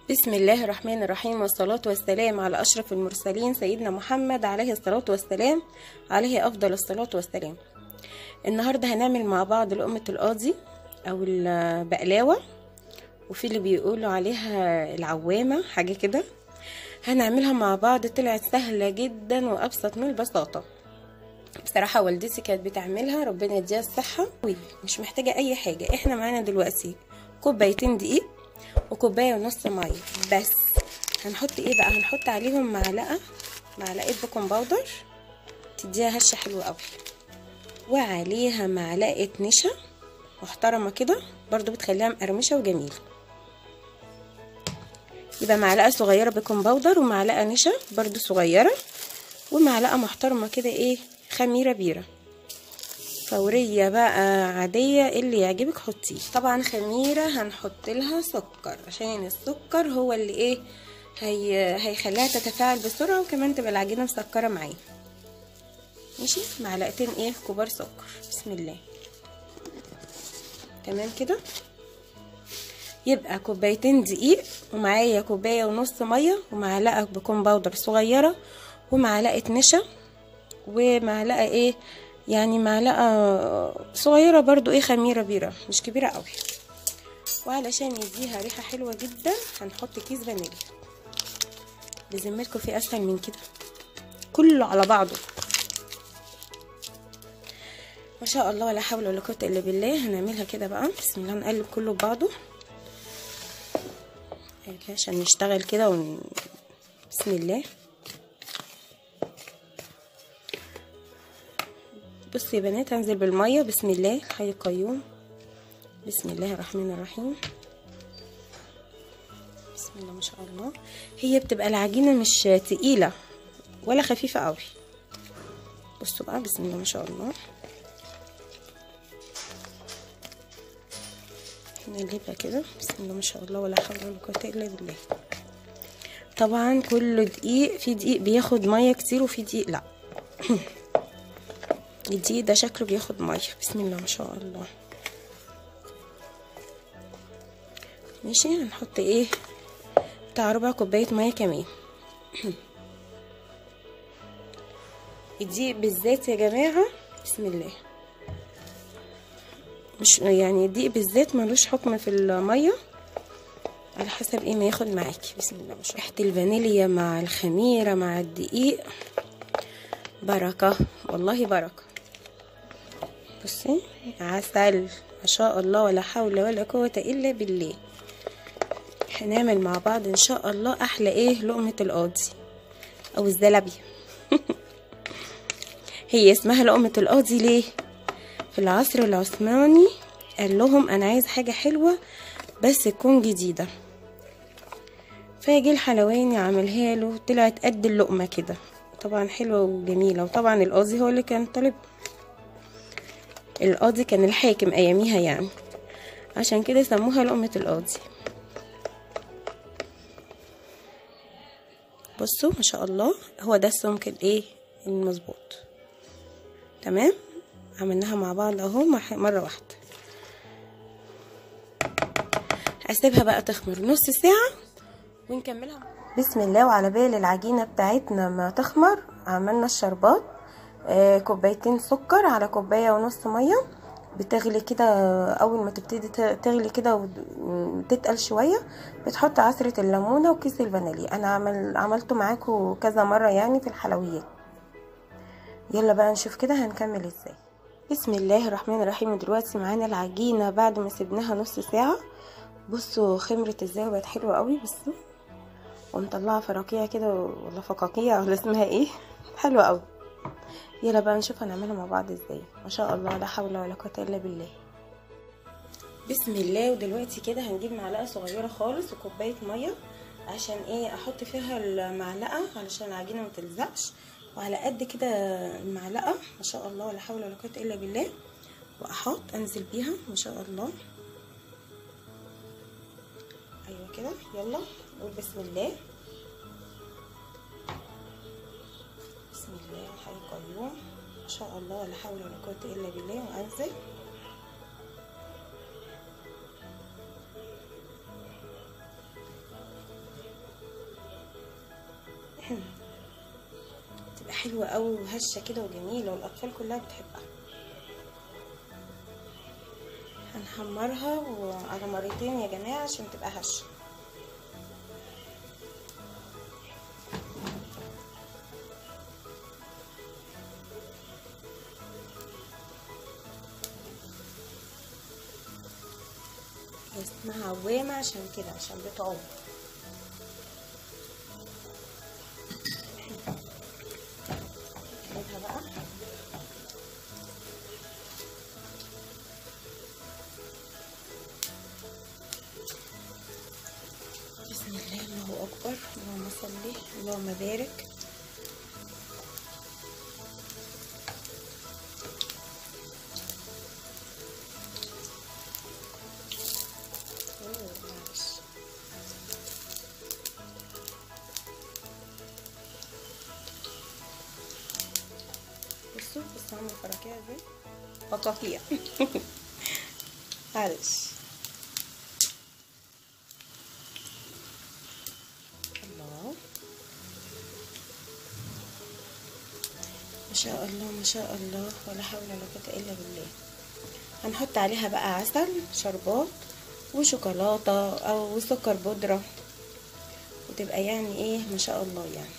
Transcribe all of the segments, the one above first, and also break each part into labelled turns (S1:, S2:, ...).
S1: بسم الله الرحمن الرحيم والصلاة والسلام على أشرف المرسلين سيدنا محمد عليه الصلاة والسلام عليه أفضل الصلاة والسلام النهاردة هنعمل مع بعض لقمة القاضي أو البقلاوة وفي اللي بيقولوا عليها العوامة حاجة كده هنعملها مع بعض طلعت سهلة جدا وأبسط من البساطة بصراحة والدتي كانت بتعملها ربنا يديها الصحة مش محتاجة أي حاجة احنا معانا دلوقتي كوبايتين دقيق وكوبايه ونص ميه بس هنحط ايه بقى هنحط عليهم معلقه معلقه بيكنج باودر تديها هشه حلوه قوي وعليها معلقه نشا محترمه كده برضو بتخليها مقرمشه وجميله يبقى معلقه صغيره بيكنج باودر ومعلقه نشا برضو صغيره ومعلقه محترمه كده ايه خميره بيره فورية بقى عادية اللي يعجبك حطيه طبعا خميرة هنحط لها سكر عشان السكر هو اللي ايه هي هيخليها تتفاعل بسرعة وكمان تبقى العجينة مسكرة معايا ماشي معلقتين ايه كبار سكر بسم الله تمام كده يبقى كوبايتين دقيق ومعايا كوباية ونص مية ومعلقة بيكنج باودر صغيرة ومعلقة نشا ومعلقة ايه يعني معلقة صغيرة برضو ايه خميرة بيرة مش كبيرة قوي وعلشان يديها ريحة حلوة جدا هنحط كيس فانيليا بذمتكم في اسهل من كده كله على بعضه ما شاء الله ولا حول ولا قوة الا بالله هنعملها كده بقى بسم الله نقلب كله ببعضه عشان نشتغل كده ون... بسم الله بصوا يا بنات هنزل بالميه بسم الله الحي القيوم بسم الله الرحمن الرحيم بسم الله ما شاء الله هي بتبقى العجينه مش تقيله ولا خفيفه قوي بصوا بقى بسم الله ما شاء الله نقلبها كده بسم الله ما شاء الله ولا حول ولا قوه الا بالله طبعا كل دقيق في دقيق بياخد ميه كتير وفي دقيق لا الدقيق ده شكله بياخد ميه بسم الله ما شاء الله ماشي هنحط ايه بتاع ربع كوبايه ميه كمان الدقيق بالذات يا جماعه بسم الله مش يعني الدقيق بالذات ملوش حكم في الميه على حسب ايه ما ياخد معاكي بسم الله ما شاء الله ريحه الفانيليا مع الخميره مع الدقيق بركه والله بركه بصي عسل ما شاء الله ولا حول ولا قوة الا بالله هنعمل مع بعض ان شاء الله احلى ايه لقمة القاضي او الزلبية هي اسمها لقمة القاضي ليه في العصر العثماني قال لهم انا عايز حاجة حلوة بس تكون جديدة فيجي الحلواني عملها له طلعت قد اللقمة كده طبعا حلوة وجميلة وطبعا القاضي هو اللي كان طالب القاضي كان الحاكم اياميها يعني عشان كده سموها لقمة القاضي بصوا ما شاء الله هو ده السمك الايه المظبوط تمام عملناها مع بعض اهو مرة واحدة هسيبها بقى تخمر نص ساعة ونكملها بسم الله وعلى بال العجينة بتاعتنا ما تخمر عملنا الشربات آه كوبايتين سكر على كوبايه ونص ميه بتغلي كده اول ما تبتدي تغلي كده وتتقل شويه بتحط عصره الليمونه وكيس الفانيليا انا عمل عملته معاكم كذا مره يعني في الحلويات يلا بقى نشوف كده هنكمل ازاي بسم الله الرحمن الرحيم دلوقتي معانا العجينه بعد ما سيبناها نص ساعه بصوا خمرت ازاي وبقت حلوه قوي بصوا ومطلعه فراكيع كده ولا فقاقيع ولا اسمها ايه حلوه قوي يلا بقى نشوف هنعملها مع بعض ازاي ما شاء الله لا حول ولا قوه الا بالله بسم الله ودلوقتي كده هنجيب معلقه صغيره خالص وكوبايه ميه عشان ايه احط فيها المعلقه علشان العجينه ما تلزقش وعلى قد كده المعلقه ما شاء الله ولا حول ولا قوه الا بالله واحط انزل بيها ما شاء الله ايوه كده يلا نقول بسم الله بسم الله الحي القيوم ما شاء الله ولا حول ولا قوة إلا بالله وأنزل تبقى حلوة قوي وهشة كده وجميلة والاطفال كلها بتحبها هنحمرها وعلى مرتين يا جماعة عشان تبقى هشة اسمها عوامة عشان كده عشان بتعوم نجيبها بقى بسم الله الله اكبر اللهم صل اللهم بارك أوه، معلش. بصوا بصوا عامله فراكيع ازاي فقاقيع معلش الله ما شاء الله ما شاء الله ولا حول ولا قوة إلا بالله هنحط عليها بقى عسل شربات وشوكولاتة أو سكر بودرة وتبقى يعني ايه ما شاء الله يعني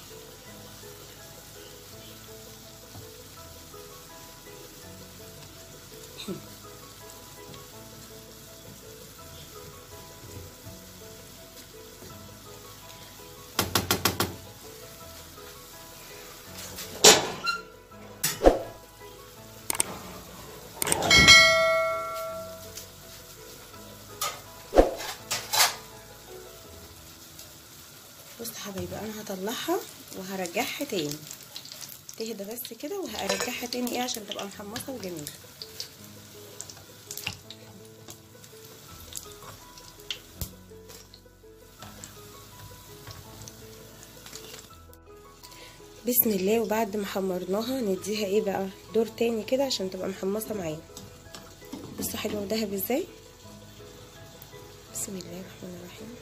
S1: بص حبايبي انا هطلعها وهرجعها تاني تهدى بس كده وهرجعها تاني ايه عشان تبقى محمصه وجميله بسم الله وبعد ما حمرناها نديها ايه بقى دور تاني كده عشان تبقى محمصه معانا بصوا حلوه وذهب ازاي بسم الله الرحمن الرحيم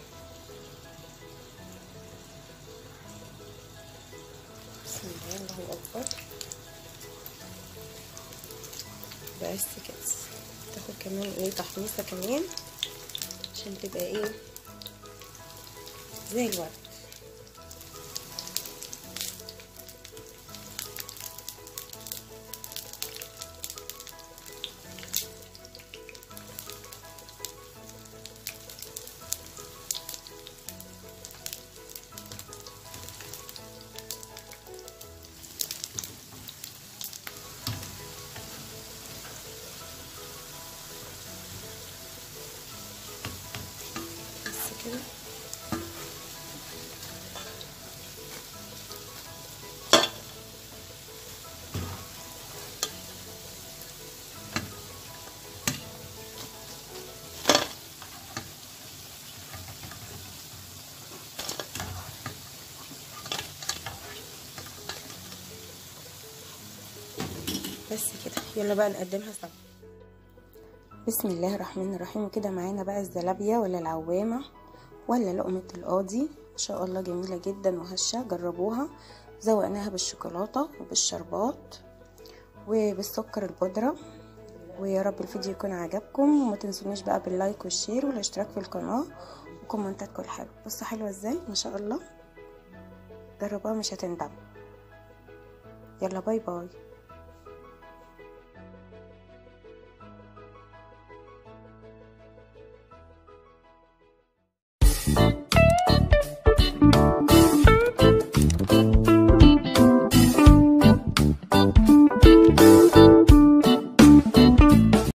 S1: بسم الله الله اكبر بس كده تاخد كمان ايه تحميصه كمان عشان تبقى ايه زي الورد بس كده بس كده يلا بقى نقدمها سوا بسم الله الرحمن الرحيم كده معانا بقى الزلابية ولا العوامة ولا لقمة القاضي ما شاء الله جميلة جدا وهشة جربوها زوقناها بالشوكولاتة وبالشربات وبالسكر البودرة ويا رب الفيديو يكون عجبكم وما تنسونيش بقى باللايك والشير والاشتراك في القناة وكومنتاتكم الحلوة بصوا حلوة ازاي ما شاء الله جربوها مش هتندموا يلا باي باي